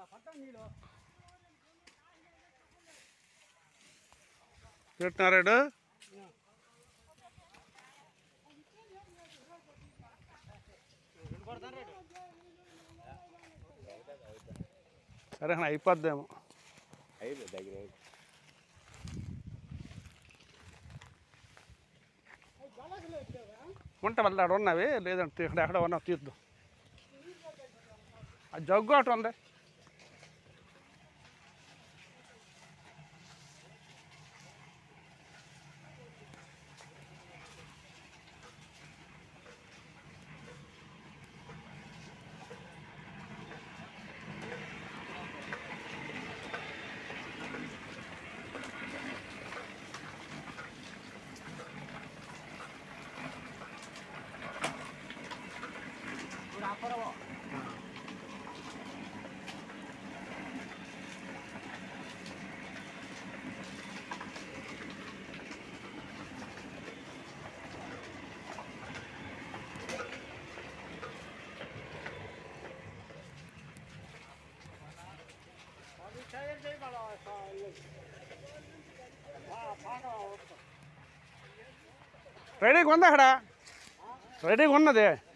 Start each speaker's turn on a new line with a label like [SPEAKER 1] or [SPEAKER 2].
[SPEAKER 1] పెట్టినారాడు సరే అన్న అయిపోద్దేమో
[SPEAKER 2] అయిపోయి దగ్గర
[SPEAKER 1] ఉంటే మళ్ళీ అక్కడ ఉన్నవి లేదంటే ఇక్కడ ఎక్కడ ఉన్నా తీద్దాం ఆ జగ్గు అటు ఉంది రెడీగా ఉంది అక్కడ రెడీగా ఉన్నది